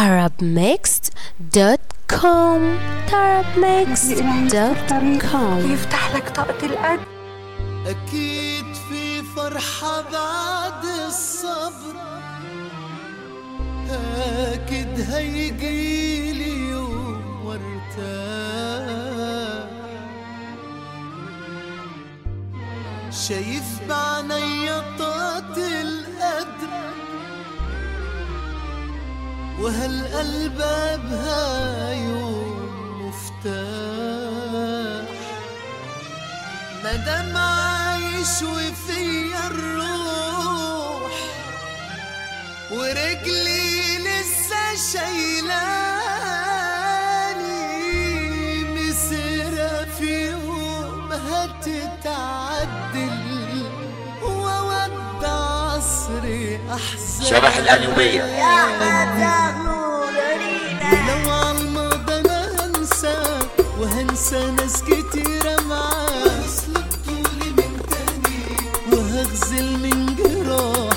tarabmixed.com tarabmixed.com يفتح لك طاقة القلب أكيد في فرحة بعد الصبر أكيد هيجيلي يوم وارتاح شايف بعنيا طاقة القدر وهالقلب بها يوم مفتاح مادام عايش وفيا الروح ورجلي لسه شايلاني مسيرة في يوم هتتعدل وودع عصري أحزان شبح الأنوبية ولو عالماضي انا هنسى وهنسى ناس كتيرة معاه وهسلك طولي من تاني وهغزل من جراح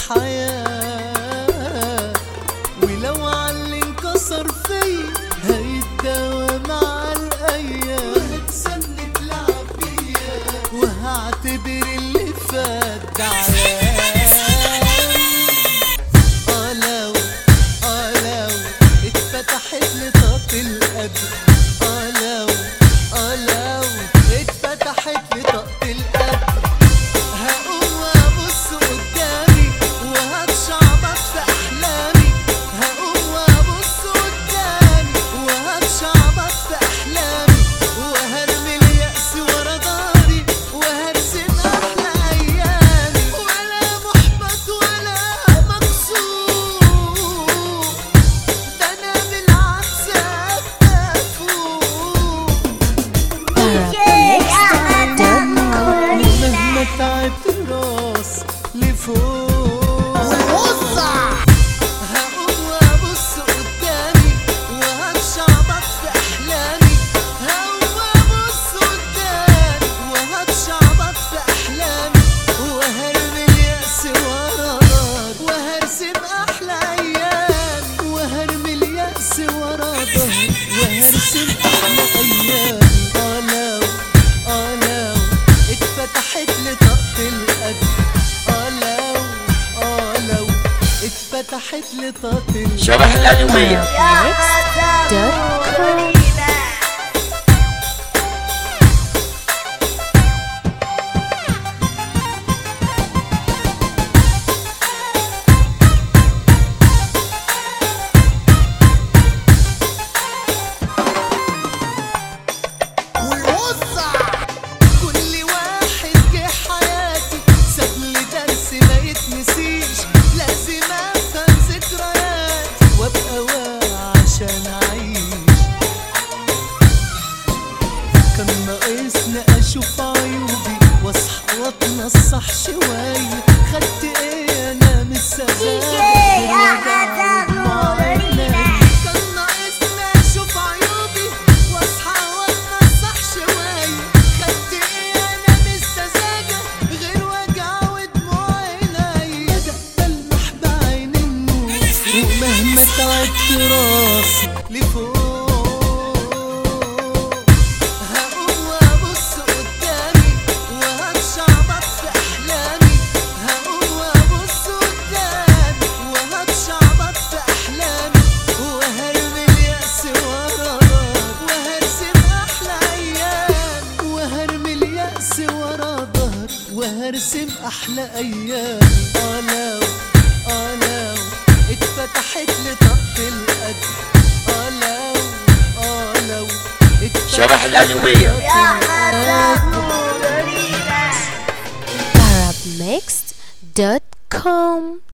حياة ولو عاللي انكسر فيا هيتداوى مع الأيام وهتسند لعب بيا وهعتبر اللي فات ده عيان اه لو اه لو اتفتحت لي طاقة القدر اه لو اه لو اتفتحت لي طاقة القدر هقوم وابص قدامي وهتشعبط في احلامي هقوم وابص قدامي وهتشعبط في احلامي وهرمي اليأس ورا ضهري وهرسم احلى ايامي ولا محبط ولا مكسور ده انا بالعكس اتفوق مهما تعبت راس لفوق هقوم وابص قدامي وهتشعبط في احلامي هقوم وابص قدامي وهتشعبط في احلامي وهرمي اليأس ورا ظهري وهرسم احلى ايامي وهرمي اليأس ورا ظهري وهرسم احلى ايامي اه لو اه لو اتفتحت لي طاقة القدر اه لو اه لو اتفتحت لي طاقة القدر شبح الأنوبية tarabmixed.com كل واحد جه حياتي ساب لي درس ما يتنسيش لازم افهم ذكرياتي وابقى واعي عشان اعيش كان ناقصني اشوف عيوبي واصحى واتنصح شويه خدت ايه انا من السبب كان ناقصني اشوف عيوبي واصحى واتنصح شويه خدت ايه انا مستزاجه غير وجع ودموع عينيا ده بلمح بعين النور ومهما تعبت راسي لفوق هقوم وابص قدامي وهتشعبط في احلامي هقوم وابص قدامي وهتشعبط في احلامي وهرمي اليأس ورا ظهري وهرسم احلى ايامي وهرمي اليأس ورا ظهري وهرسم احلى ايامي اه لو اه لو اتفتحت لي طاقة القدر اه لو اه لو اتفتحت شبح الأنوبية tarabmixed.com